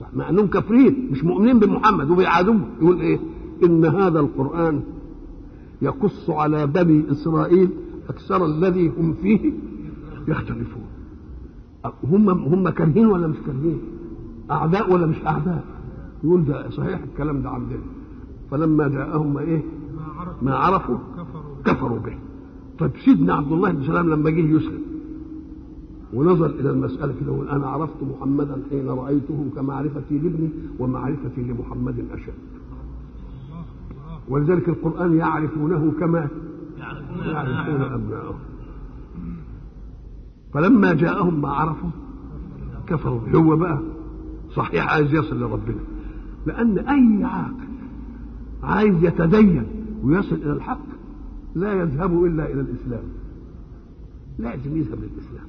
مع انهم كافرين مش مؤمنين بمحمد وبيعادوه يقول ايه ان هذا القران يقص على بني اسرائيل اكثر الذي هم فيه يختلفون هم هم كارهين ولا مش كارهين اعداء ولا مش اعداء يقول ده صحيح الكلام ده عندنا فلما جاءهم ما ايه ما عرفوا كفروا به طيب سيدنا عبد الله بن سلام لما جه يسلم ونظر الى المساله كده يقول انا عرفت محمدا حين رايته كمعرفتي لابني ومعرفتي لمحمد اشد ولذلك القران يعرفونه كما يعرفون ابنائهم فلما جاءهم ما عرفوا كفروا به هو بقى صحيح عايز يصل لربنا لان اي عاقل عايز يتدين ويصل الى الحق لا يذهب الا الى الاسلام لازم يذهب للاسلام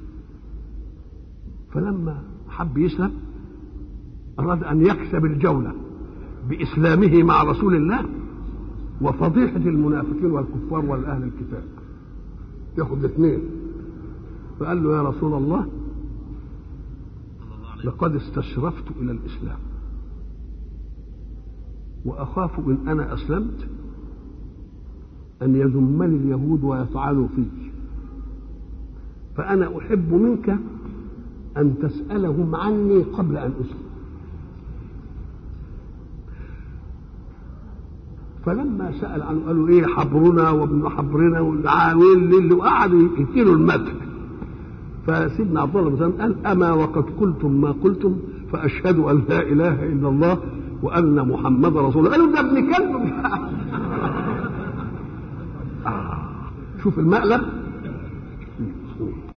فلما حب يسلم اراد ان يكسب الجوله باسلامه مع رسول الله وفضيحه المنافقين والكفار والاهل الكتاب ياخذ الاثنين فقال له يا رسول الله لقد استشرفت الى الاسلام واخاف ان انا اسلمت ان يذمني اليهود ويفعلوا في فانا احب منك ان تسالهم عني قبل ان اسلم فلما سال عنه قالوا ايه حبرنا وابن حبرنا والعاويل اللي وقعدوا يكيلوا المدح فسيدنا عبد الله بن سلام قال اما وقد قلتم ما قلتم فاشهد ان لا اله الا الله وان محمد رسول الله قالوا ده ابن كلب آه. شوف المقلب